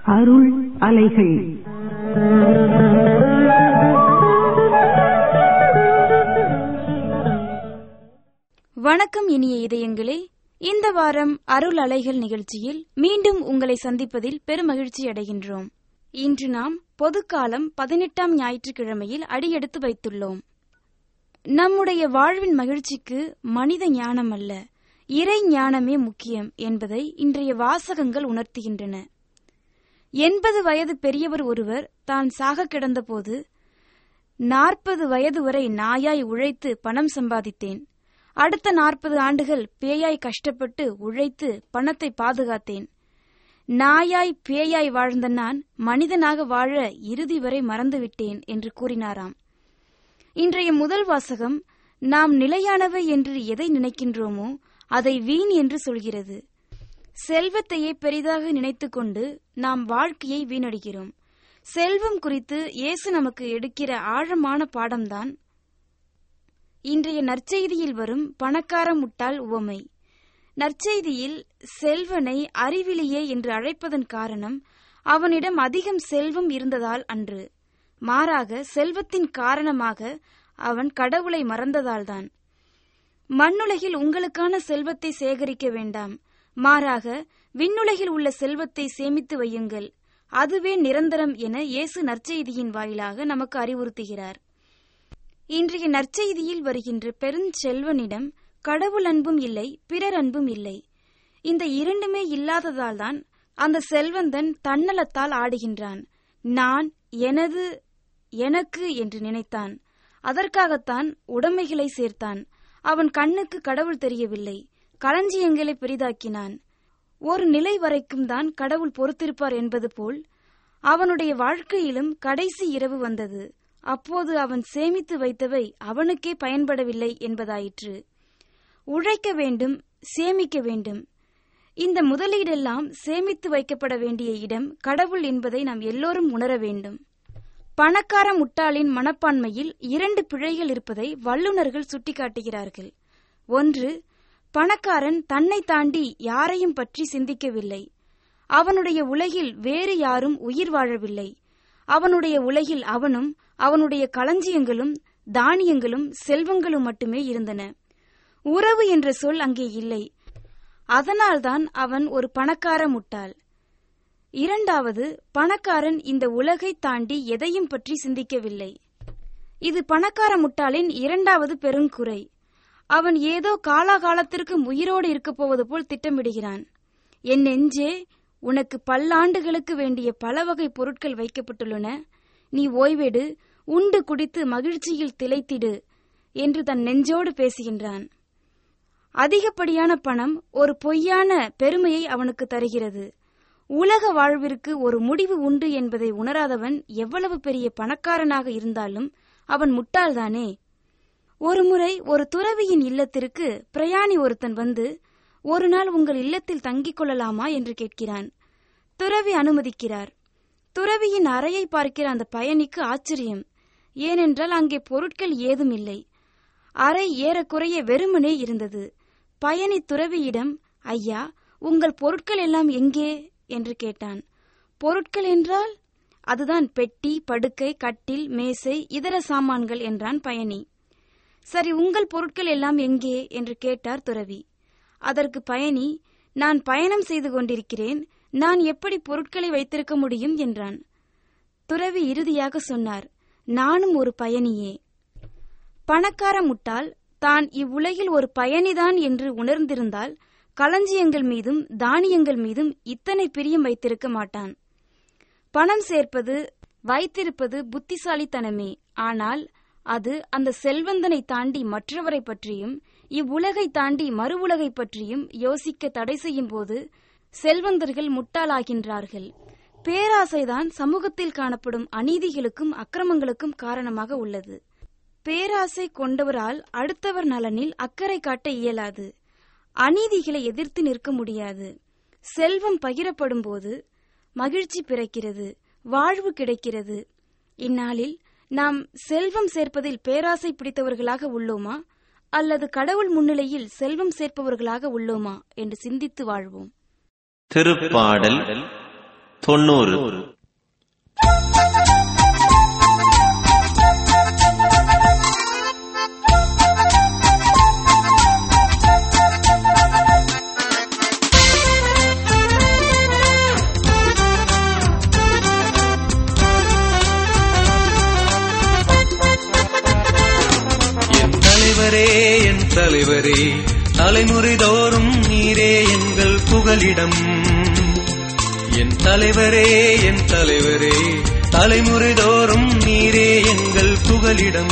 அருள் அலைகள் வணக்கம் இனிய இதயங்களே இந்த வாரம் அருள் அலைகள் நிகழ்ச்சியில் மீண்டும் உங்களை சந்திப்பதில் பெருமகிழ்ச்சி அடைகின்றோம் இன்று நாம் பொதுக்காலம் பதினெட்டாம் ஞாயிற்றுக்கிழமையில் அடியெடுத்து வைத்துள்ளோம் நம்முடைய வாழ்வின் மகிழ்ச்சிக்கு மனித ஞானம் அல்ல இறை ஞானமே முக்கியம் என்பதை இன்றைய வாசகங்கள் உணர்த்துகின்றன எண்பது வயது பெரியவர் ஒருவர் தான் சாக கிடந்தபோது நாற்பது வயது வரை நாயாய் உழைத்து பணம் சம்பாதித்தேன் அடுத்த நாற்பது ஆண்டுகள் பேயாய் கஷ்டப்பட்டு உழைத்து பணத்தை பாதுகாத்தேன் நாயாய் பேயாய் வாழ்ந்த நான் மனிதனாக வாழ இறுதி வரை மறந்துவிட்டேன் என்று கூறினாராம் இன்றைய முதல் வாசகம் நாம் நிலையானவை என்று எதை நினைக்கின்றோமோ அதை வீண் என்று சொல்கிறது செல்வத்தையே பெரிதாக நினைத்துக்கொண்டு நாம் வாழ்க்கையை வீணடிக்கிறோம் செல்வம் குறித்து இயேசு நமக்கு எடுக்கிற ஆழமான பாடம்தான் இன்றைய நற்செய்தியில் வரும் பணக்கார முட்டாள் உவமை நற்செய்தியில் செல்வனை அறிவிலியே என்று அழைப்பதன் காரணம் அவனிடம் அதிகம் செல்வம் இருந்ததால் அன்று மாறாக செல்வத்தின் காரணமாக அவன் கடவுளை மறந்ததால்தான் மண்ணுலகில் உங்களுக்கான செல்வத்தை சேகரிக்க வேண்டாம் மாறாக விண்ணுலகில் உள்ள செல்வத்தை சேமித்து வையுங்கள் அதுவே நிரந்தரம் என இயேசு நற்செய்தியின் வாயிலாக நமக்கு அறிவுறுத்துகிறார் இன்றைய நற்செய்தியில் வருகின்ற பெருஞ்செல்வனிடம் கடவுள் அன்பும் இல்லை பிறர் அன்பும் இல்லை இந்த இரண்டுமே இல்லாததால்தான் அந்த செல்வந்தன் தன்னலத்தால் ஆடுகின்றான் நான் எனது எனக்கு என்று நினைத்தான் அதற்காகத்தான் உடைமைகளை சேர்த்தான் அவன் கண்ணுக்கு கடவுள் தெரியவில்லை களஞ்சியங்களை பெரிதாக்கினான் ஒரு நிலை வரைக்கும் தான் கடவுள் பொறுத்திருப்பார் என்பது போல் அவனுடைய வாழ்க்கையிலும் கடைசி இரவு வந்தது அப்போது அவன் சேமித்து வைத்தவை அவனுக்கே பயன்படவில்லை என்பதாயிற்று உழைக்க வேண்டும் சேமிக்க வேண்டும் இந்த முதலீடெல்லாம் சேமித்து வைக்கப்பட வேண்டிய இடம் கடவுள் என்பதை நாம் எல்லோரும் உணர வேண்டும் பணக்கார முட்டாளின் மனப்பான்மையில் இரண்டு பிழைகள் இருப்பதை வல்லுநர்கள் சுட்டிக்காட்டுகிறார்கள் ஒன்று பணக்காரன் தன்னை தாண்டி யாரையும் பற்றி சிந்திக்கவில்லை அவனுடைய உலகில் வேறு யாரும் உயிர் வாழவில்லை அவனுடைய உலகில் அவனும் அவனுடைய களஞ்சியங்களும் தானியங்களும் செல்வங்களும் மட்டுமே இருந்தன உறவு என்ற சொல் அங்கே இல்லை அதனால்தான் அவன் ஒரு பணக்கார முட்டாள் இரண்டாவது பணக்காரன் இந்த உலகை தாண்டி எதையும் பற்றி சிந்திக்கவில்லை இது பணக்கார முட்டாளின் இரண்டாவது பெருங்குறை அவன் ஏதோ காலாகாலத்திற்கு உயிரோடு இருக்கப் போவது போல் திட்டமிடுகிறான் என் நெஞ்சே உனக்கு பல்லாண்டுகளுக்கு வேண்டிய பல வகை பொருட்கள் வைக்கப்பட்டுள்ளன நீ ஓய்வெடு உண்டு குடித்து மகிழ்ச்சியில் திளைத்திடு என்று தன் நெஞ்சோடு பேசுகின்றான் அதிகப்படியான பணம் ஒரு பொய்யான பெருமையை அவனுக்கு தருகிறது உலக வாழ்விற்கு ஒரு முடிவு உண்டு என்பதை உணராதவன் எவ்வளவு பெரிய பணக்காரனாக இருந்தாலும் அவன் முட்டாள்தானே ஒருமுறை ஒரு துறவியின் இல்லத்திற்கு பிரயாணி ஒருத்தன் வந்து ஒரு நாள் உங்கள் இல்லத்தில் தங்கிக் கொள்ளலாமா என்று கேட்கிறான் துறவி அனுமதிக்கிறார் துறவியின் அறையை பார்க்கிற அந்த பயணிக்கு ஆச்சரியம் ஏனென்றால் அங்கே பொருட்கள் ஏதும் இல்லை அறை ஏறக்குறைய வெறுமனே இருந்தது பயணி துறவியிடம் ஐயா உங்கள் பொருட்கள் எல்லாம் எங்கே என்று கேட்டான் பொருட்கள் என்றால் அதுதான் பெட்டி படுக்கை கட்டில் மேசை இதர சாமான்கள் என்றான் பயணி சரி உங்கள் பொருட்கள் எல்லாம் எங்கே என்று கேட்டார் துறவி அதற்கு பயணி நான் பயணம் செய்து கொண்டிருக்கிறேன் நான் எப்படி பொருட்களை வைத்திருக்க முடியும் என்றான் துறவி இறுதியாக சொன்னார் நானும் ஒரு பயணியே பணக்கார முட்டாள் தான் இவ்வுலகில் ஒரு பயணிதான் என்று உணர்ந்திருந்தால் களஞ்சியங்கள் மீதும் தானியங்கள் மீதும் இத்தனை பிரியம் வைத்திருக்க மாட்டான் பணம் சேர்ப்பது வைத்திருப்பது புத்திசாலித்தனமே ஆனால் அது அந்த செல்வந்தனை தாண்டி மற்றவரை பற்றியும் இவ்வுலகை தாண்டி மறு உலகை பற்றியும் யோசிக்க தடை செய்யும் போது செல்வந்தர்கள் முட்டாளாகின்றார்கள் பேராசைதான் சமூகத்தில் காணப்படும் அநீதிகளுக்கும் அக்கிரமங்களுக்கும் காரணமாக உள்ளது பேராசை கொண்டவரால் அடுத்தவர் நலனில் அக்கறை காட்ட இயலாது அநீதிகளை எதிர்த்து நிற்க முடியாது செல்வம் பகிரப்படும் போது மகிழ்ச்சி பிறக்கிறது வாழ்வு கிடைக்கிறது இந்நாளில் நாம் செல்வம் சேர்ப்பதில் பேராசை பிடித்தவர்களாக உள்ளோமா அல்லது கடவுள் முன்னிலையில் செல்வம் சேர்ப்பவர்களாக உள்ளோமா என்று சிந்தித்து வாழ்வோம் திருப்பாடல் தொண்ணூறு என் தலைவரே என் தலைவரே தலைமுறை தோறும் நீரே எங்கள் புகலிடம் என் தலைவரே என் தலைவரே தலைமுறை தோறும் நீரே எங்கள் புகலிடம்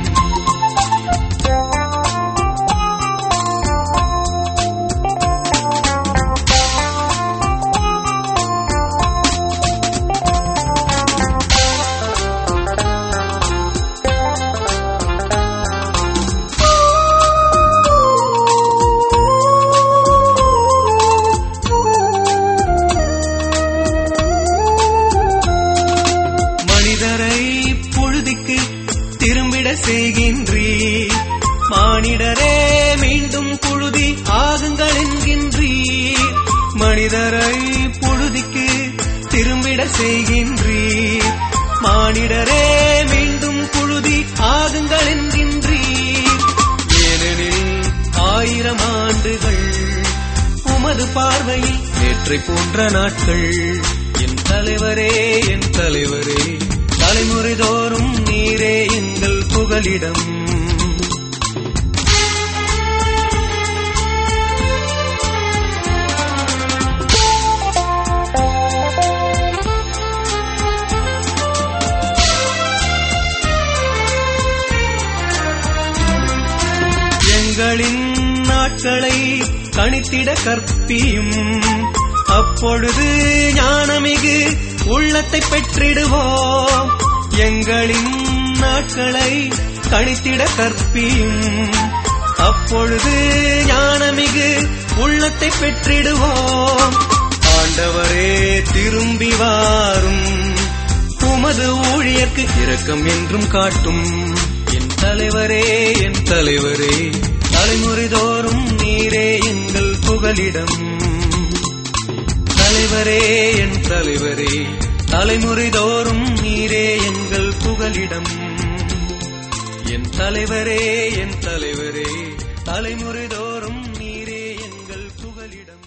மனிதரை பொழுதிக்கு திரும்பிட செய்கின்றீர் மானிடரே மீண்டும் புழுதி ஆகுங்கள் என்கின்றீர் மனிதரை பொழுதிக்கு திரும்பிட செய்கின்றீர் மானிடரே மீண்டும் புழுதி ஆகுங்கள் என்கின்றீர் ஏனெனில் ஆயிரம் ஆண்டுகள் உமது பார்வையில் நேற்றை போன்ற நாட்கள் என் தலைவரே என் தலைவரே தலைமுறை தோறும் நீரே எங்கள் புகலிடம் எங்களின் நாட்களை கணித்திட கற்பியும் அப்பொழுது ஞானமிகு உள்ளத்தை பெற்றிடுவோம் எங்களின் நாட்களை கணித்திட கற்பியும் அப்பொழுது ஞானமிகு உள்ளத்தை பெற்றிடுவோம் ஆண்டவரே திரும்பி வாரும் உமது ஊழியர்க்கு இரக்கம் என்றும் காட்டும் என் தலைவரே என் தலைவரே தலைமுறை தோறும் நீரே எங்கள் புகலிடம் தலைவரே என் தலைவரே தலைமுறை தோறும் நீரே எங்கள் புகலிடம் என் தலைவரே என் தலைவரே தலைமுறை தோறும் நீரே எங்கள் புகலிடம்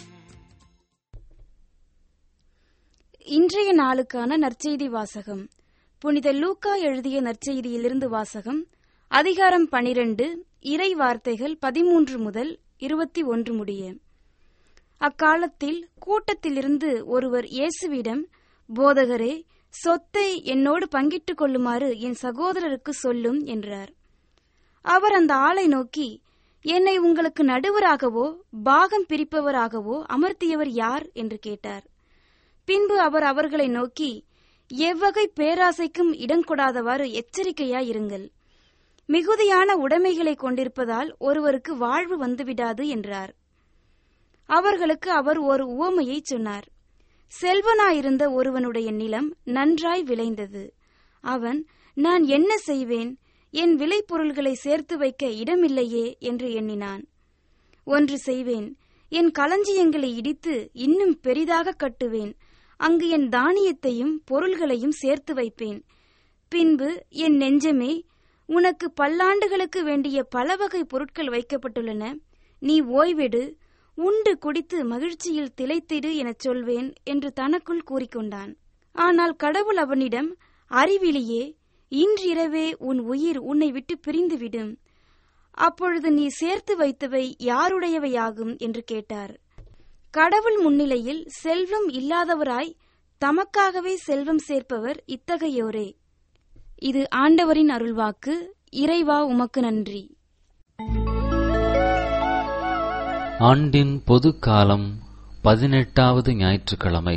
இன்றைய நாளுக்கான நற்செய்தி வாசகம் புனித லூக்கா எழுதிய நற்செய்தியிலிருந்து வாசகம் அதிகாரம் பனிரெண்டு இறை வார்த்தைகள் பதிமூன்று முதல் இருபத்தி ஒன்று முடிய அக்காலத்தில் கூட்டத்திலிருந்து ஒருவர் இயேசுவிடம் போதகரே சொத்தை என்னோடு பங்கிட்டுக் கொள்ளுமாறு என் சகோதரருக்கு சொல்லும் என்றார் அவர் அந்த ஆளை நோக்கி என்னை உங்களுக்கு நடுவராகவோ பாகம் பிரிப்பவராகவோ அமர்த்தியவர் யார் என்று கேட்டார் பின்பு அவர் அவர்களை நோக்கி எவ்வகை பேராசைக்கும் இடங்கொடாதவாறு எச்சரிக்கையாயிருங்கள் மிகுதியான உடைமைகளை கொண்டிருப்பதால் ஒருவருக்கு வாழ்வு வந்துவிடாது என்றார் அவர்களுக்கு அவர் ஒரு உவமையை சொன்னார் செல்வனாயிருந்த ஒருவனுடைய நிலம் நன்றாய் விளைந்தது அவன் நான் என்ன செய்வேன் என் விளைபொருள்களை சேர்த்து வைக்க இடமில்லையே என்று எண்ணினான் ஒன்று செய்வேன் என் களஞ்சியங்களை இடித்து இன்னும் பெரிதாக கட்டுவேன் அங்கு என் தானியத்தையும் பொருள்களையும் சேர்த்து வைப்பேன் பின்பு என் நெஞ்சமே உனக்கு பல்லாண்டுகளுக்கு வேண்டிய பல வகை பொருட்கள் வைக்கப்பட்டுள்ளன நீ ஓய்வெடு உண்டு குடித்து மகிழ்ச்சியில் திளைத்திடு எனச் சொல்வேன் என்று தனக்குள் கூறிக்கொண்டான் ஆனால் கடவுள் அவனிடம் அறிவிலியே இன்றிரவே உன் உயிர் உன்னை விட்டு பிரிந்துவிடும் அப்பொழுது நீ சேர்த்து வைத்தவை யாருடையவையாகும் என்று கேட்டார் கடவுள் முன்னிலையில் செல்வம் இல்லாதவராய் தமக்காகவே செல்வம் சேர்ப்பவர் இத்தகையோரே இது ஆண்டவரின் அருள்வாக்கு இறைவா உமக்கு நன்றி ஆண்டின் பொதுக்காலம் பதினெட்டாவது ஞாயிற்றுக்கிழமை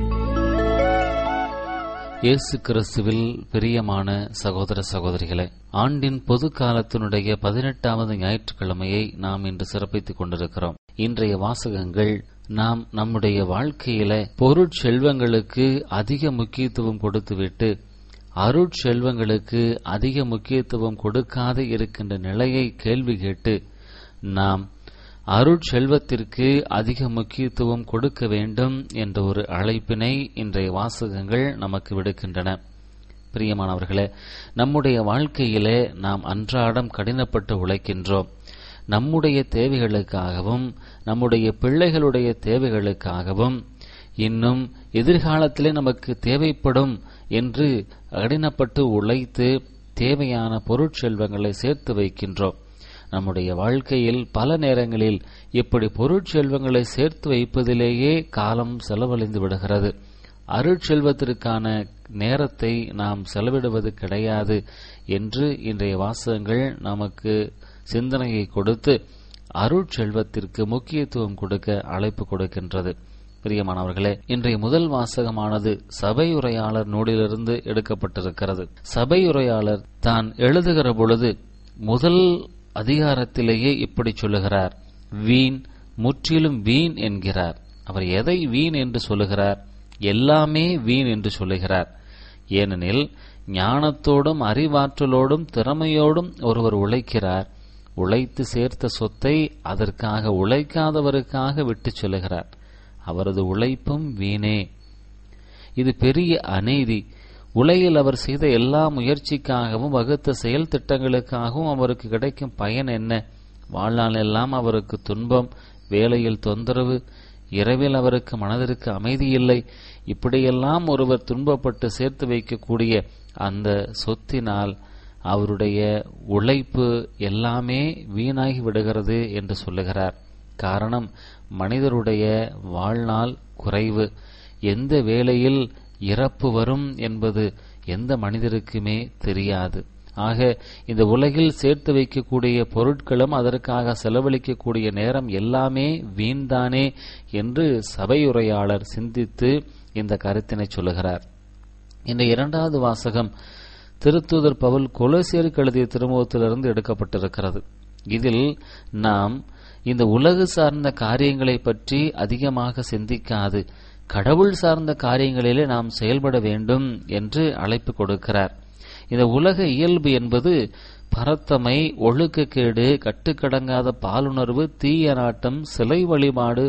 இயேசு கிறிஸ்துவில் பிரியமான சகோதர சகோதரிகளே ஆண்டின் பொது காலத்தினுடைய பதினெட்டாவது ஞாயிற்றுக்கிழமையை நாம் இன்று சிறப்பித்துக் கொண்டிருக்கிறோம் இன்றைய வாசகங்கள் நாம் நம்முடைய வாழ்க்கையில பொருட்செல்வங்களுக்கு அதிக முக்கியத்துவம் கொடுத்துவிட்டு அருட்செல்வங்களுக்கு அதிக முக்கியத்துவம் கொடுக்காது இருக்கின்ற நிலையை கேள்வி கேட்டு நாம் அருட்செல்வத்திற்கு அதிக முக்கியத்துவம் கொடுக்க வேண்டும் என்ற ஒரு அழைப்பினை இன்றைய வாசகங்கள் நமக்கு விடுக்கின்றன பிரியமானவர்களே நம்முடைய வாழ்க்கையிலே நாம் அன்றாடம் கடினப்பட்டு உழைக்கின்றோம் நம்முடைய தேவைகளுக்காகவும் நம்முடைய பிள்ளைகளுடைய தேவைகளுக்காகவும் இன்னும் எதிர்காலத்திலே நமக்கு தேவைப்படும் என்று கடினப்பட்டு உழைத்து தேவையான பொருட்செல்வங்களை சேர்த்து வைக்கின்றோம் நம்முடைய வாழ்க்கையில் பல நேரங்களில் இப்படி பொருட்செல்வங்களை சேர்த்து வைப்பதிலேயே காலம் செலவழிந்து விடுகிறது அருட்செல்வத்திற்கான நேரத்தை நாம் செலவிடுவது கிடையாது என்று இன்றைய வாசகங்கள் நமக்கு சிந்தனையை கொடுத்து அருட்செல்வத்திற்கு முக்கியத்துவம் கொடுக்க அழைப்பு கொடுக்கின்றது பிரியமானவர்களே இன்றைய முதல் வாசகமானது சபையுரையாளர் நூலிலிருந்து எடுக்கப்பட்டிருக்கிறது சபையுரையாளர் தான் எழுதுகிற பொழுது முதல் அதிகாரத்திலேயே இப்படி சொல்லுகிறார் வீண் முற்றிலும் வீண் என்கிறார் அவர் எதை வீண் என்று சொல்லுகிறார் எல்லாமே வீண் என்று சொல்லுகிறார் ஏனெனில் ஞானத்தோடும் அறிவாற்றலோடும் திறமையோடும் ஒருவர் உழைக்கிறார் உழைத்து சேர்த்த சொத்தை அதற்காக உழைக்காதவருக்காக விட்டுச் செல்லுகிறார் அவரது உழைப்பும் வீணே இது பெரிய அநீதி உலகில் அவர் செய்த எல்லா முயற்சிக்காகவும் வகுத்த செயல் திட்டங்களுக்காகவும் அவருக்கு கிடைக்கும் பயன் என்ன வாழ்நாள் எல்லாம் அவருக்கு துன்பம் வேலையில் தொந்தரவு இரவில் அவருக்கு மனதிற்கு அமைதி இல்லை இப்படியெல்லாம் ஒருவர் துன்பப்பட்டு சேர்த்து வைக்கக்கூடிய அந்த சொத்தினால் அவருடைய உழைப்பு எல்லாமே வீணாகி விடுகிறது என்று சொல்லுகிறார் காரணம் மனிதருடைய வாழ்நாள் குறைவு எந்த வேளையில் இறப்பு வரும் என்பது எந்த மனிதருக்குமே தெரியாது ஆக இந்த உலகில் சேர்த்து வைக்கக்கூடிய பொருட்களும் அதற்காக செலவழிக்கக்கூடிய நேரம் எல்லாமே வீண்தானே என்று சபையுரையாளர் சிந்தித்து இந்த கருத்தினை சொல்லுகிறார் இந்த இரண்டாவது வாசகம் திருத்தூதர் பவுல் கொலோசியருக்கு எழுதிய திருமுகத்திலிருந்து எடுக்கப்பட்டிருக்கிறது இதில் நாம் இந்த உலகு சார்ந்த காரியங்களை பற்றி அதிகமாக சிந்திக்காது கடவுள் சார்ந்த காரியங்களிலே நாம் செயல்பட வேண்டும் என்று அழைப்பு கொடுக்கிறார் இந்த உலக இயல்பு என்பது பரத்தமை ஒழுக்கக்கேடு கட்டுக்கடங்காத பாலுணர்வு தீய நாட்டம் சிலை வழிபாடு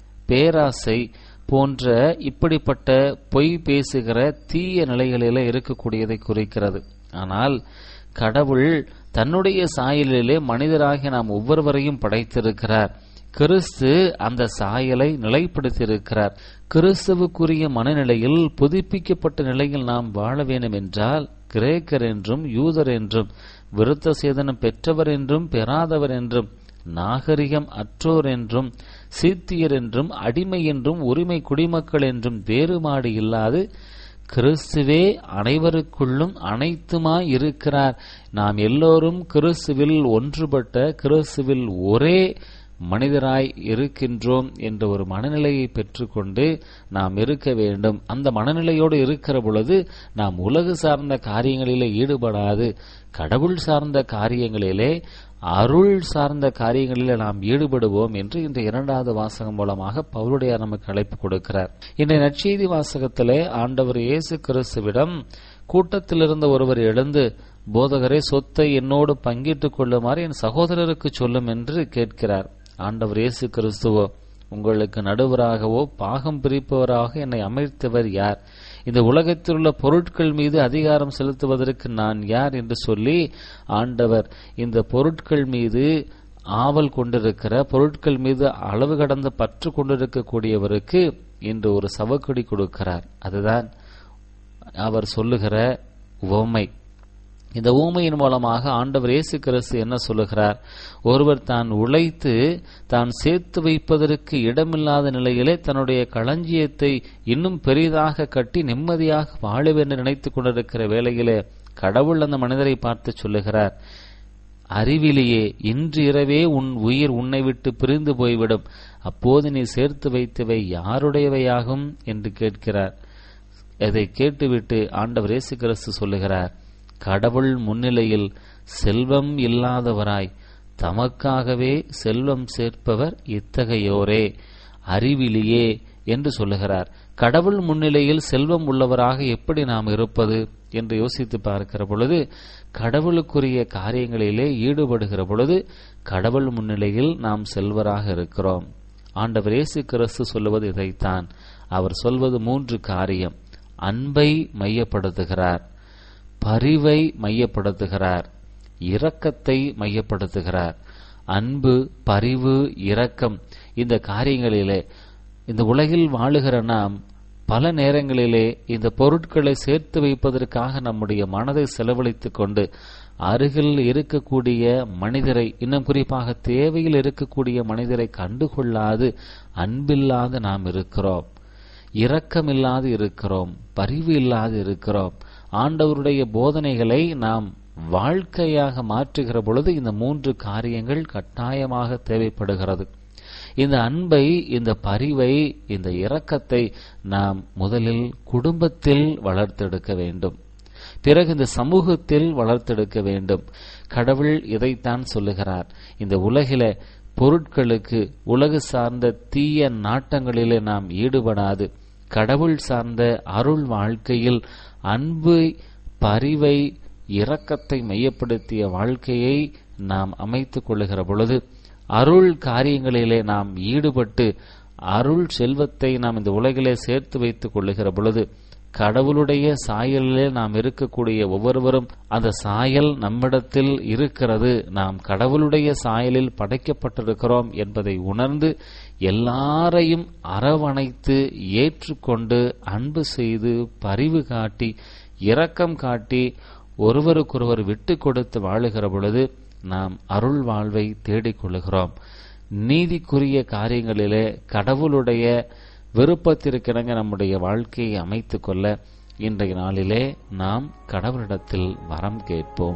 பேராசை போன்ற இப்படிப்பட்ட பொய் பேசுகிற தீய நிலைகளில இருக்கக்கூடியதை குறிக்கிறது ஆனால் கடவுள் தன்னுடைய சாயலிலே மனிதராகிய நாம் ஒவ்வொருவரையும் படைத்திருக்கிறார் கிறிஸ்து அந்த சாயலை நிலைப்படுத்தியிருக்கிறார் கிறிஸ்துவுக்குரிய மனநிலையில் புதுப்பிக்கப்பட்ட நிலையில் நாம் வாழ வேண்டும் என்றால் கிரேக்கர் என்றும் யூதர் என்றும் விருத்த சேதனம் பெற்றவர் என்றும் பெறாதவர் என்றும் நாகரிகம் அற்றோர் என்றும் சீத்தியர் என்றும் அடிமை என்றும் உரிமை குடிமக்கள் என்றும் வேறுபாடு இல்லாது கிறிஸ்துவே அனைவருக்குள்ளும் அனைத்துமாய் இருக்கிறார் நாம் எல்லோரும் கிறிஸ்துவில் ஒன்றுபட்ட கிறிஸ்துவில் ஒரே மனிதராய் இருக்கின்றோம் என்ற ஒரு மனநிலையை பெற்றுக்கொண்டு நாம் இருக்க வேண்டும் அந்த மனநிலையோடு இருக்கிற பொழுது நாம் உலகு சார்ந்த காரியங்களிலே ஈடுபடாது கடவுள் சார்ந்த காரியங்களிலே அருள் சார்ந்த காரியங்களில் நாம் ஈடுபடுவோம் என்று இந்த இரண்டாவது வாசகம் மூலமாக பவுலுடைய நமக்கு அழைப்பு கொடுக்கிறார் இந்த நற்செய்தி வாசகத்திலே ஆண்டவர் இயேசு கிறிஸ்துவிடம் கூட்டத்தில் இருந்த ஒருவர் எழுந்து போதகரே சொத்தை என்னோடு பங்கிட்டுக் கொள்ளுமாறு என் சகோதரருக்கு சொல்லும் என்று கேட்கிறார் ஆண்டவர் இயேசு கிறிஸ்துவோ உங்களுக்கு நடுவராகவோ பாகம் பிரிப்பவராக என்னை அமைத்தவர் யார் இந்த உலகத்தில் உள்ள பொருட்கள் மீது அதிகாரம் செலுத்துவதற்கு நான் யார் என்று சொல்லி ஆண்டவர் இந்த பொருட்கள் மீது ஆவல் கொண்டிருக்கிற பொருட்கள் மீது அளவு கடந்த பற்று கொண்டிருக்கக்கூடியவருக்கு இன்று ஒரு சவக்கடி கொடுக்கிறார் அதுதான் அவர் சொல்லுகிற உவமை இந்த ஊமையின் மூலமாக ஆண்டவர் இயேசு கிறிஸ்து என்ன சொல்லுகிறார் ஒருவர் தான் உழைத்து தான் சேர்த்து வைப்பதற்கு இடமில்லாத நிலையிலே தன்னுடைய களஞ்சியத்தை இன்னும் பெரிதாக கட்டி நிம்மதியாக வாழுவென்று நினைத்துக் கொண்டிருக்கிற வேளையிலே கடவுள் அந்த மனிதரை பார்த்து சொல்லுகிறார் அறிவிலேயே இன்று இரவே உன் உயிர் உன்னை விட்டு பிரிந்து போய்விடும் அப்போது நீ சேர்த்து வைத்தவை யாருடையவையாகும் என்று கேட்கிறார் அதை கேட்டுவிட்டு ஆண்டவர் இயேசு கிறிஸ்து சொல்லுகிறார் கடவுள் முன்னிலையில் செல்வம் இல்லாதவராய் தமக்காகவே செல்வம் சேர்ப்பவர் இத்தகையோரே அறிவிலேயே என்று சொல்லுகிறார் கடவுள் முன்னிலையில் செல்வம் உள்ளவராக எப்படி நாம் இருப்பது என்று யோசித்து பார்க்கிற பொழுது கடவுளுக்குரிய காரியங்களிலே ஈடுபடுகிற பொழுது கடவுள் முன்னிலையில் நாம் செல்வராக இருக்கிறோம் ஆண்டவர் இயேசு கிறிஸ்து சொல்லுவது இதைத்தான் அவர் சொல்வது மூன்று காரியம் அன்பை மையப்படுத்துகிறார் பரிவை மையப்படுத்துகிறார் இரக்கத்தை மையப்படுத்துகிறார் அன்பு பரிவு இரக்கம் இந்த காரியங்களிலே இந்த உலகில் வாழுகிற நாம் பல நேரங்களிலே இந்த பொருட்களை சேர்த்து வைப்பதற்காக நம்முடைய மனதை செலவழித்துக் கொண்டு அருகில் இருக்கக்கூடிய மனிதரை இன்னும் குறிப்பாக தேவையில் இருக்கக்கூடிய மனிதரை கண்டுகொள்ளாது அன்பில்லாது நாம் இருக்கிறோம் இரக்கமில்லாது இருக்கிறோம் பரிவு இல்லாது இருக்கிறோம் ஆண்டவருடைய போதனைகளை நாம் வாழ்க்கையாக மாற்றுகிற பொழுது இந்த மூன்று காரியங்கள் கட்டாயமாக தேவைப்படுகிறது இந்த அன்பை இந்த பரிவை இந்த இரக்கத்தை நாம் முதலில் குடும்பத்தில் வளர்த்தெடுக்க வேண்டும் பிறகு இந்த சமூகத்தில் வளர்த்தெடுக்க வேண்டும் கடவுள் இதைத்தான் சொல்லுகிறார் இந்த உலகில பொருட்களுக்கு உலகு சார்ந்த தீய நாட்டங்களிலே நாம் ஈடுபடாது கடவுள் சார்ந்த அருள் வாழ்க்கையில் அன்பு பரிவை இரக்கத்தை மையப்படுத்திய வாழ்க்கையை நாம் அமைத்துக் கொள்ளுகிற பொழுது அருள் காரியங்களிலே நாம் ஈடுபட்டு அருள் செல்வத்தை நாம் இந்த உலகிலே சேர்த்து வைத்துக் கொள்ளுகிற பொழுது கடவுளுடைய சாயலிலே நாம் இருக்கக்கூடிய ஒவ்வொருவரும் அந்த சாயல் நம்மிடத்தில் இருக்கிறது நாம் கடவுளுடைய சாயலில் படைக்கப்பட்டிருக்கிறோம் என்பதை உணர்ந்து எல்லாரையும் அரவணைத்து ஏற்றுக்கொண்டு அன்பு செய்து பரிவு காட்டி இரக்கம் காட்டி ஒருவருக்கொருவர் விட்டு கொடுத்து வாழுகிற பொழுது நாம் அருள் வாழ்வை தேடிக் கொள்ளுகிறோம் நீதிக்குரிய காரியங்களிலே கடவுளுடைய விருப்பத்திற்கிணங்க நம்முடைய வாழ்க்கையை அமைத்துக் கொள்ள இன்றைய நாளிலே நாம் கடவுளிடத்தில் வரம் கேட்போம்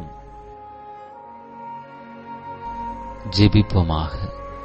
ஜெபிப்போமாக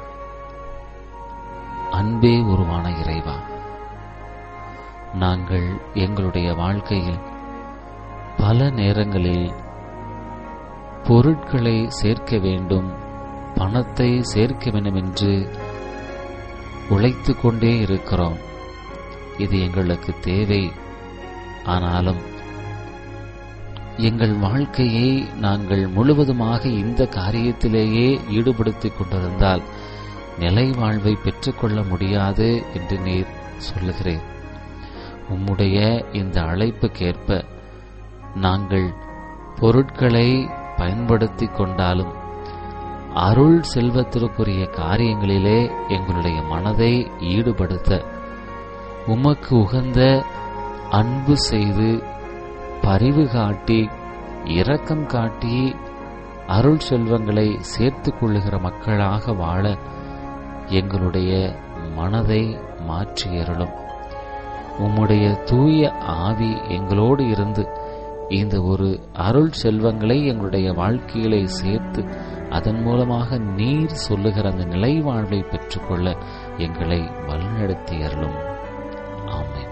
அன்பே உருவான இறைவா நாங்கள் எங்களுடைய வாழ்க்கையில் பல நேரங்களில் பொருட்களை சேர்க்க வேண்டும் பணத்தை சேர்க்க வேண்டும் என்று உழைத்து கொண்டே இருக்கிறோம் இது எங்களுக்கு தேவை ஆனாலும் எங்கள் வாழ்க்கையை நாங்கள் முழுவதுமாக இந்த காரியத்திலேயே ஈடுபடுத்திக் கொண்டிருந்தால் நிலை வாழ்வை பெற்றுக்கொள்ள முடியாது என்று நீர் சொல்லுகிறேன் உம்முடைய இந்த அழைப்புக்கேற்ப நாங்கள் பொருட்களை பயன்படுத்திக் கொண்டாலும் அருள் செல்வத்திற்குரிய காரியங்களிலே எங்களுடைய மனதை ஈடுபடுத்த உமக்கு உகந்த அன்பு செய்து பரிவு காட்டி இரக்கம் காட்டி அருள் செல்வங்களை சேர்த்துக் கொள்ளுகிற மக்களாக வாழ எங்களுடைய மனதை மாற்றியருளும் உம்முடைய தூய ஆவி எங்களோடு இருந்து இந்த ஒரு அருள் செல்வங்களை எங்களுடைய வாழ்க்கையிலே சேர்த்து அதன் மூலமாக நீர் சொல்லுகிற அந்த நிலை வாழ்வை பெற்றுக்கொள்ள எங்களை வழிநடத்தி அருளும் ஆமென்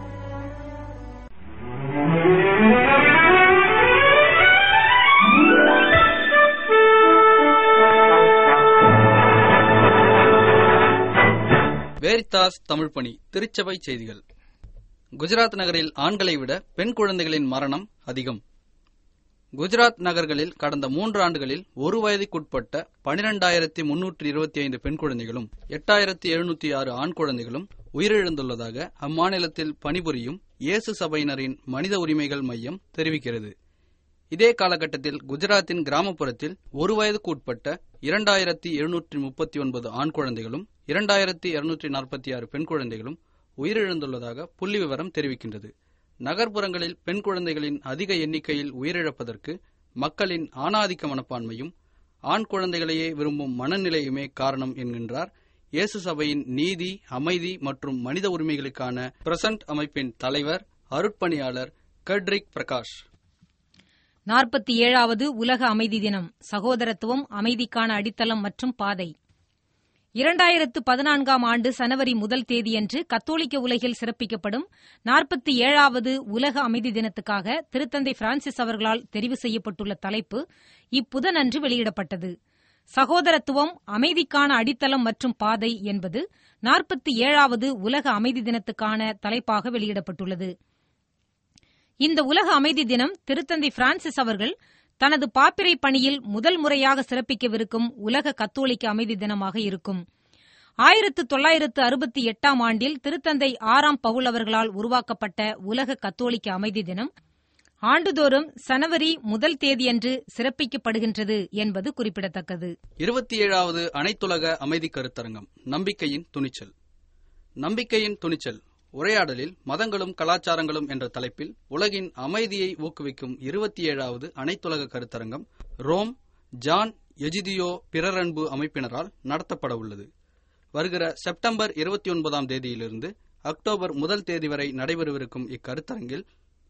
வேரித்தாஸ் தமிழ் பணி திருச்சபை செய்திகள் குஜராத் நகரில் ஆண்களை விட பெண் குழந்தைகளின் மரணம் அதிகம் குஜராத் நகர்களில் கடந்த மூன்று ஆண்டுகளில் ஒரு வயதுக்குட்பட்ட பனிரெண்டாயிரத்தி முன்னூற்றி இருபத்தி ஐந்து பெண் குழந்தைகளும் எட்டாயிரத்தி எழுநூத்தி ஆறு ஆண் குழந்தைகளும் உயிரிழந்துள்ளதாக அம்மாநிலத்தில் பணிபுரியும் இயேசு சபையினரின் மனித உரிமைகள் மையம் தெரிவிக்கிறது இதே காலகட்டத்தில் குஜராத்தின் கிராமப்புறத்தில் ஒரு வயதுக்கு உட்பட்ட இரண்டாயிரத்தி எழுநூற்றி முப்பத்தி ஒன்பது ஆண் குழந்தைகளும் இரண்டாயிரத்தி இருநூற்றி நாற்பத்தி ஆறு பெண் குழந்தைகளும் உயிரிழந்துள்ளதாக புள்ளி விவரம் தெரிவிக்கின்றது நகர்ப்புறங்களில் பெண் குழந்தைகளின் அதிக எண்ணிக்கையில் உயிரிழப்பதற்கு மக்களின் ஆணாதிக்க மனப்பான்மையும் ஆண் குழந்தைகளையே விரும்பும் மனநிலையுமே காரணம் என்கின்றார் இயேசு சபையின் நீதி அமைதி மற்றும் மனித உரிமைகளுக்கான பிரசன்ட் அமைப்பின் தலைவர் அருட்பணியாளர் கட்ரிக் பிரகாஷ் நாற்பத்தி ஏழாவது உலக அமைதி தினம் சகோதரத்துவம் அமைதிக்கான அடித்தளம் மற்றும் பாதை இரண்டாயிரத்து பதினான்காம் ஆண்டு சனவரி முதல் தேதியன்று கத்தோலிக்க உலகில் சிறப்பிக்கப்படும் நாற்பத்தி ஏழாவது உலக அமைதி தினத்துக்காக திருத்தந்தை பிரான்சிஸ் அவர்களால் தெரிவு செய்யப்பட்டுள்ள தலைப்பு இப்புதனன்று வெளியிடப்பட்டது சகோதரத்துவம் அமைதிக்கான அடித்தளம் மற்றும் பாதை என்பது நாற்பத்தி ஏழாவது உலக அமைதி தினத்துக்கான தலைப்பாக வெளியிடப்பட்டுள்ளது இந்த உலக அமைதி தினம் திருத்தந்தை பிரான்சிஸ் அவர்கள் தனது பாப்பிரை பணியில் முதல் முறையாக சிறப்பிக்கவிருக்கும் உலக கத்தோலிக்க அமைதி தினமாக இருக்கும் ஆயிரத்து தொள்ளாயிரத்து அறுபத்தி எட்டாம் ஆண்டில் திருத்தந்தை ஆறாம் பவுல் அவர்களால் உருவாக்கப்பட்ட உலக கத்தோலிக்க அமைதி தினம் ஆண்டுதோறும் சனவரி முதல் தேதியன்று சிறப்பிக்கப்படுகின்றது என்பது குறிப்பிடத்தக்கது இருபத்தி ஏழாவது அனைத்துலக அமைதி கருத்தரங்கம் நம்பிக்கையின் துணிச்சல் நம்பிக்கையின் துணிச்சல் உரையாடலில் மதங்களும் கலாச்சாரங்களும் என்ற தலைப்பில் உலகின் அமைதியை ஊக்குவிக்கும் இருபத்தி ஏழாவது அனைத்துலக கருத்தரங்கம் ரோம் ஜான் எஜிதியோ பிறரன்பு அமைப்பினரால் நடத்தப்பட உள்ளது வருகிற செப்டம்பர் இருபத்தி ஒன்பதாம் தேதியிலிருந்து அக்டோபர் முதல் தேதி வரை நடைபெறவிருக்கும் இக்கருத்தரங்கில்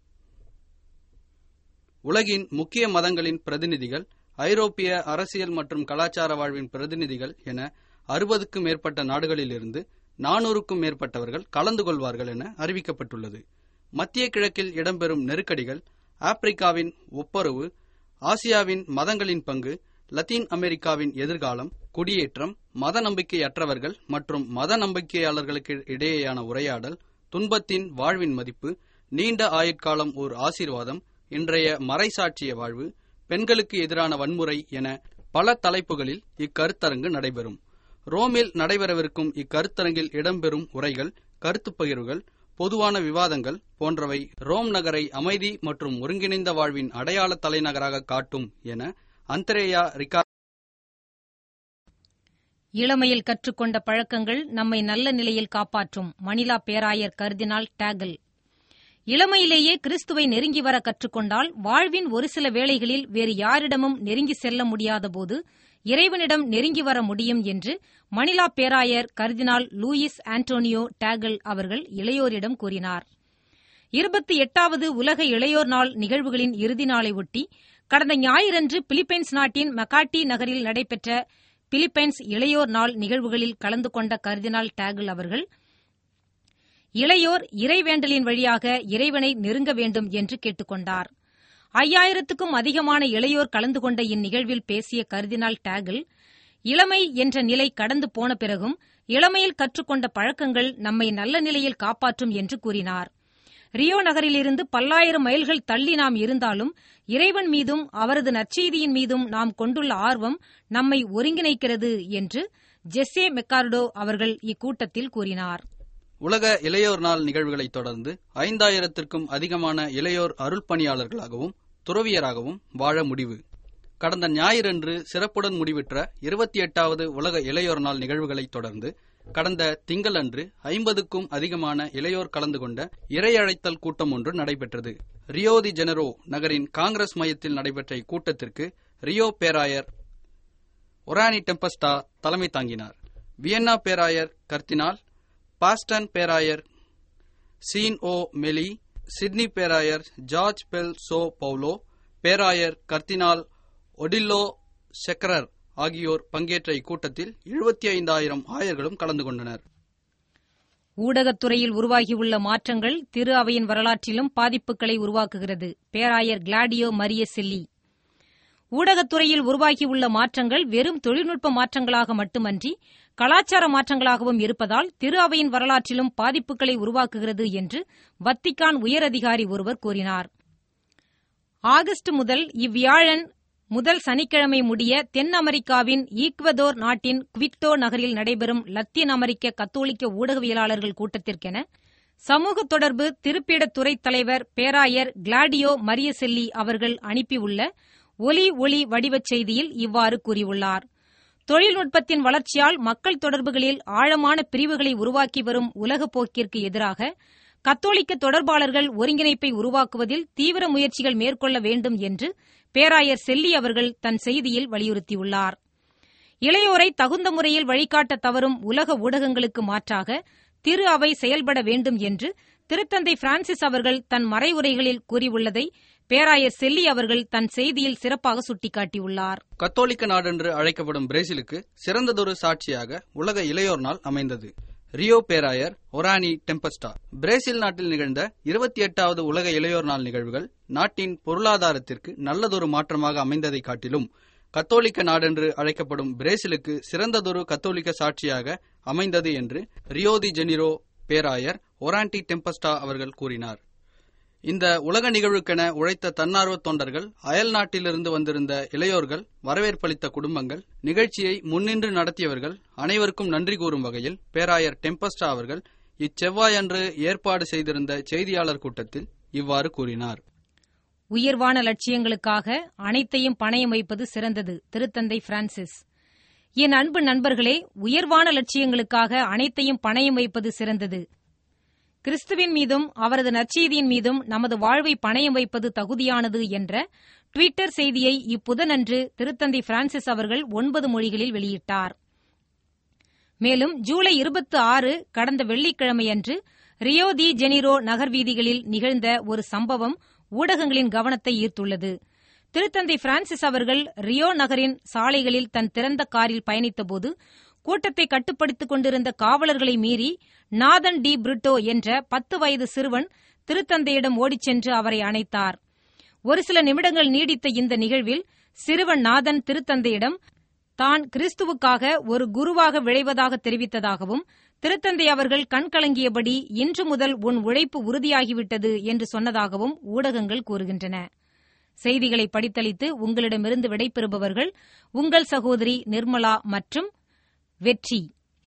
உலகின் முக்கிய மதங்களின் பிரதிநிதிகள் ஐரோப்பிய அரசியல் மற்றும் கலாச்சார வாழ்வின் பிரதிநிதிகள் என அறுபதுக்கும் மேற்பட்ட நாடுகளிலிருந்து நானூறுக்கும் மேற்பட்டவர்கள் கலந்து கொள்வார்கள் என அறிவிக்கப்பட்டுள்ளது மத்திய கிழக்கில் இடம்பெறும் நெருக்கடிகள் ஆப்பிரிக்காவின் ஒப்புரவு ஆசியாவின் மதங்களின் பங்கு லத்தீன் அமெரிக்காவின் எதிர்காலம் குடியேற்றம் மத நம்பிக்கையற்றவர்கள் மற்றும் மத நம்பிக்கையாளர்களுக்கு இடையேயான உரையாடல் துன்பத்தின் வாழ்வின் மதிப்பு நீண்ட ஆயுட்காலம் ஓர் ஆசீர்வாதம் இன்றைய மறைசாட்சிய வாழ்வு பெண்களுக்கு எதிரான வன்முறை என பல தலைப்புகளில் இக்கருத்தரங்கு நடைபெறும் ரோமில் நடைபெறவிருக்கும் இக்கருத்தரங்கில் இடம்பெறும் உரைகள் கருத்துப் பகிர்வுகள் பொதுவான விவாதங்கள் போன்றவை ரோம் நகரை அமைதி மற்றும் ஒருங்கிணைந்த வாழ்வின் அடையாள தலைநகராக காட்டும் என அந்தரேயா ரிகா இளமையில் கற்றுக்கொண்ட பழக்கங்கள் நம்மை நல்ல நிலையில் காப்பாற்றும் மணிலா பேராயர் கர்தினால் டேகல் இளமையிலேயே கிறிஸ்துவை நெருங்கி வர கற்றுக்கொண்டால் வாழ்வின் ஒரு சில வேளைகளில் வேறு யாரிடமும் நெருங்கி செல்ல முடியாதபோது இறைவனிடம் நெருங்கி வர முடியும் என்று மணிலா பேராயர் கர்தினால் லூயிஸ் ஆண்டோனியோ டேகல் அவர்கள் இளையோரிடம் கூறினார் இருபத்தி எட்டாவது உலக இளையோர் நாள் நிகழ்வுகளின் இறுதி நாளை ஒட்டி கடந்த ஞாயிறன்று பிலிப்பைன்ஸ் நாட்டின் மக்காட்டி நகரில் நடைபெற்ற பிலிப்பைன்ஸ் இளையோர் நாள் நிகழ்வுகளில் கலந்து கொண்ட கர்தினால் டேகல் அவர்கள் இளையோர் இறைவேண்டலின் வழியாக இறைவனை நெருங்க வேண்டும் என்று கேட்டுக்கொண்டார் ஐயாயிரத்துக்கும் அதிகமான இளையோர் கலந்து கொண்ட இந்நிகழ்வில் பேசிய கர்தினால் டேகல் இளமை என்ற நிலை கடந்து போன பிறகும் இளமையில் கற்றுக்கொண்ட பழக்கங்கள் நம்மை நல்ல நிலையில் காப்பாற்றும் என்று கூறினார் ரியோ நகரிலிருந்து பல்லாயிரம் மைல்கள் தள்ளி நாம் இருந்தாலும் இறைவன் மீதும் அவரது நற்செய்தியின் மீதும் நாம் கொண்டுள்ள ஆர்வம் நம்மை ஒருங்கிணைக்கிறது என்று ஜெஸ்ஸே மெக்கார்டோ அவர்கள் இக்கூட்டத்தில் கூறினார் உலக இளையோர் நாள் நிகழ்வுகளைத் தொடர்ந்து ஐந்தாயிரத்திற்கும் அதிகமான இளையோர் அருள்பணியாளர்களாகவும் துறவியராகவும் வாழ முடிவு கடந்த ஞாயிறன்று சிறப்புடன் முடிவிற்ற இருபத்தி எட்டாவது உலக இளையோர் நாள் நிகழ்வுகளைத் தொடர்ந்து கடந்த திங்களன்று ஐம்பதுக்கும் அதிகமான இளையோர் கலந்து கொண்ட இறையழைத்தல் கூட்டம் ஒன்று நடைபெற்றது ரியோ தி ஜெனரோ நகரின் காங்கிரஸ் மையத்தில் நடைபெற்ற இக்கூட்டத்திற்கு ரியோ பேராயர் ஒரானி டெம்பஸ்டா தலைமை தாங்கினார் வியன்னா பேராயர் கர்த்தினால் பாஸ்டன் பேராயர் சீன் ஓ மெலி சிட்னி பேராயர் ஜார்ஜ் பெல் சோ பவுலோ பேராயர் கர்த்தினால் ஒடில்லோ செக்கரர் ஆகியோர் பங்கேற்ற இக்கூட்டத்தில் எழுபத்தி ஐந்தாயிரம் ஆயர்களும் கலந்து கொண்டனர் ஊடகத்துறையில் உருவாகியுள்ள மாற்றங்கள் திரு அவையின் வரலாற்றிலும் பாதிப்புகளை உருவாக்குகிறது பேராயர் கிளாடியோ மரிய செல்லி ஊடகத்துறையில் உருவாகியுள்ள மாற்றங்கள் வெறும் தொழில்நுட்ப மாற்றங்களாக மட்டுமன்றி கலாச்சார மாற்றங்களாகவும் இருப்பதால் திரு அவையின் வரலாற்றிலும் பாதிப்புகளை உருவாக்குகிறது என்று வத்திக்கான் உயரதிகாரி ஒருவர் கூறினார் ஆகஸ்ட் முதல் இவ்வியாழன் முதல் சனிக்கிழமை முடிய தென் அமெரிக்காவின் ஈக்வதோர் நாட்டின் குவிட்டோ நகரில் நடைபெறும் லத்தீன் அமெரிக்க கத்தோலிக்க ஊடகவியலாளர்கள் கூட்டத்திற்கென சமூக தொடர்பு திருப்பிடத்துறை தலைவர் பேராயர் கிளாடியோ மரியசெல்லி அவர்கள் அனுப்பியுள்ள ஒலி ஒளி வடிவச் செய்தியில் இவ்வாறு கூறியுள்ளார் தொழில்நுட்பத்தின் வளர்ச்சியால் மக்கள் தொடர்புகளில் ஆழமான பிரிவுகளை உருவாக்கி வரும் உலகப் போக்கிற்கு எதிராக கத்தோலிக்க தொடர்பாளர்கள் ஒருங்கிணைப்பை உருவாக்குவதில் தீவிர முயற்சிகள் மேற்கொள்ள வேண்டும் என்று பேராயர் செல்லி அவர்கள் தன் செய்தியில் வலியுறுத்தியுள்ளார் இளையோரை தகுந்த முறையில் வழிகாட்ட தவறும் உலக ஊடகங்களுக்கு மாற்றாக திரு அவை செயல்பட வேண்டும் என்று திருத்தந்தை பிரான்சிஸ் அவர்கள் தன் மறைவுரைகளில் கூறியுள்ளதை பேராயர் செல்லி அவர்கள் தன் செய்தியில் சிறப்பாக சுட்டிக்காட்டியுள்ளார் கத்தோலிக்க நாடென்று அழைக்கப்படும் பிரேசிலுக்கு சிறந்ததொரு சாட்சியாக உலக இளையோர் நாள் அமைந்தது ரியோ பேராயர் ஒரானி டெம்பஸ்டா பிரேசில் நாட்டில் நிகழ்ந்த இருபத்தி எட்டாவது உலக இளையோர் நாள் நிகழ்வுகள் நாட்டின் பொருளாதாரத்திற்கு நல்லதொரு மாற்றமாக அமைந்ததை காட்டிலும் கத்தோலிக்க நாடென்று அழைக்கப்படும் பிரேசிலுக்கு சிறந்ததொரு கத்தோலிக்க சாட்சியாக அமைந்தது என்று ரியோதி ஜெனிரோ பேராயர் ஒராண்டி டெம்பஸ்டா அவர்கள் கூறினார் இந்த உலக நிகழ்வுக்கென உழைத்த தன்னார்வ தொண்டர்கள் அயல் நாட்டிலிருந்து வந்திருந்த இளையோர்கள் வரவேற்பளித்த குடும்பங்கள் நிகழ்ச்சியை முன்னின்று நடத்தியவர்கள் அனைவருக்கும் நன்றி கூறும் வகையில் பேராயர் டெம்பஸ்டா அவர்கள் இச்செவ்வாயன்று ஏற்பாடு செய்திருந்த செய்தியாளர் கூட்டத்தில் இவ்வாறு கூறினார் உயர்வான லட்சியங்களுக்காக அனைத்தையும் பணயம் வைப்பது சிறந்தது திருத்தந்தை பிரான்சிஸ் என் அன்பு நண்பர்களே உயர்வான லட்சியங்களுக்காக அனைத்தையும் பணயம் வைப்பது சிறந்தது கிறிஸ்துவின் மீதும் அவரது நற்செய்தியின் மீதும் நமது வாழ்வை பணயம் வைப்பது தகுதியானது என்ற டுவிட்டர் செய்தியை இப்புதனன்று திருத்தந்தை பிரான்சிஸ் அவர்கள் ஒன்பது மொழிகளில் வெளியிட்டார் மேலும் ஜூலை இருபத்தி ஆறு கடந்த வெள்ளிக்கிழமையன்று ரியோ தி ஜெனிரோ நகர் வீதிகளில் நிகழ்ந்த ஒரு சம்பவம் ஊடகங்களின் கவனத்தை ஈர்த்துள்ளது திருத்தந்தை பிரான்சிஸ் அவர்கள் ரியோ நகரின் சாலைகளில் தன் திறந்த காரில் பயணித்தபோது கூட்டத்தை கட்டுப்படுத்திக் கொண்டிருந்த காவலர்களை மீறி நாதன் டி பிரிட்டோ என்ற பத்து வயது சிறுவன் திருத்தந்தையிடம் ஓடிச் சென்று அவரை அணைத்தார் ஒரு சில நிமிடங்கள் நீடித்த இந்த நிகழ்வில் சிறுவன் நாதன் திருத்தந்தையிடம் தான் கிறிஸ்துவுக்காக ஒரு குருவாக விளைவதாக தெரிவித்ததாகவும் திருத்தந்தை அவர்கள் கண்கலங்கியபடி இன்று முதல் உன் உழைப்பு உறுதியாகிவிட்டது என்று சொன்னதாகவும் ஊடகங்கள் கூறுகின்றன செய்திகளை படித்தளித்து உங்களிடமிருந்து விடைபெறுபவர்கள் உங்கள் சகோதரி நிர்மலா மற்றும் வெற்றி